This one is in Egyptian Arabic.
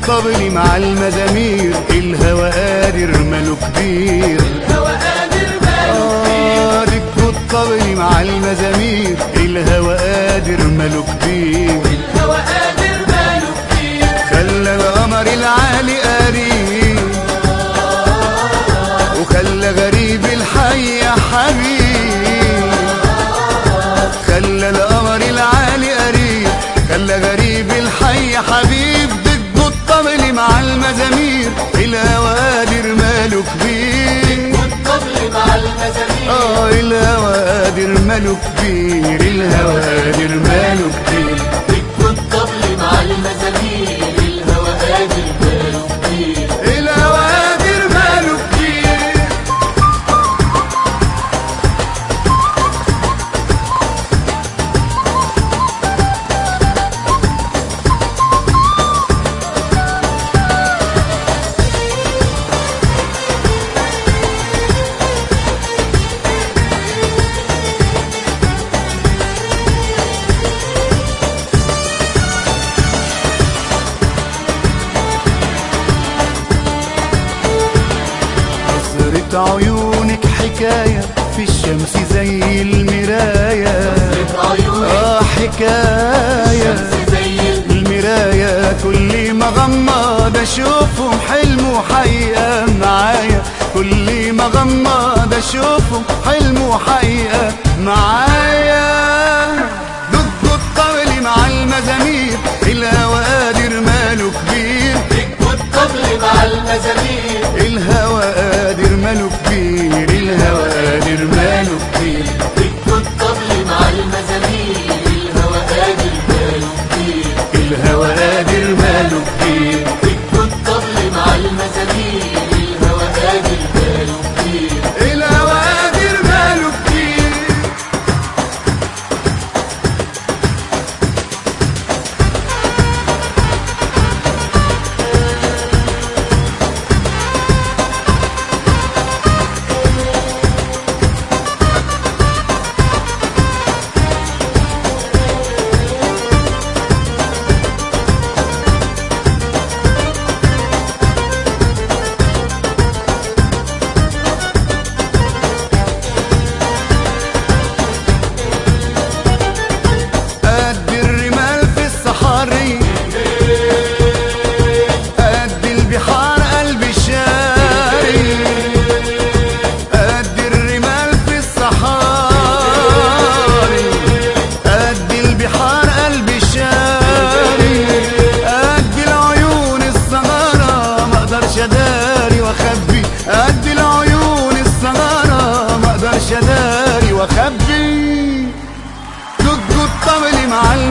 الطبل مع المزامير الهوى قادر ماله كبير الهوى قادر ماله آه دقوا الطبل مع المزامير الهوى قادر ماله كبير الهوى قادر ماله كتير خلى القمر العالي قريب وخلى غريب الحي حبيب خلى القمر العالي قريب خلى غريب الحي حبيب دقوا الطبل مع المزامير الهوى قادر ماله كبير والطبل مع المزامير اه الهوى قادر ماله كبير الهوى قادر ماله كبير والطبل مع المزامير الهوى قادر ماله كتير الهوى قادر ماله كبير نظرة عيونك حكاية في الشمس زي المراية عيونك اه حكاية شمس زي المراية كل ما غمض اشوفهم حلم وحقيقة معايا كل ما غمض اشوفهم حلم وحقيقة معايا دقوا الطبل مع المزامير الهوى قادر ماله كبير والطبل مع المزامير الهوى قادر ماله كبير الهوى قادر ماله كبير والطبل مع المزامير الهوى قادر ماله كتير الهوى قادر ماله كبير والطبل مع المزامير الهوى قادر ماله كتير الهوى قادر ماله كبير قد الرمال في الصحاري قد البحار قلب الشاري قد الرمال في الصحاري قد البحار قلب الشاري قد العيون الصغارى ما اقدرش اداري واخبي قد العيون الصغارى ما اقدرش اداري واخبي دقوا الطبل مع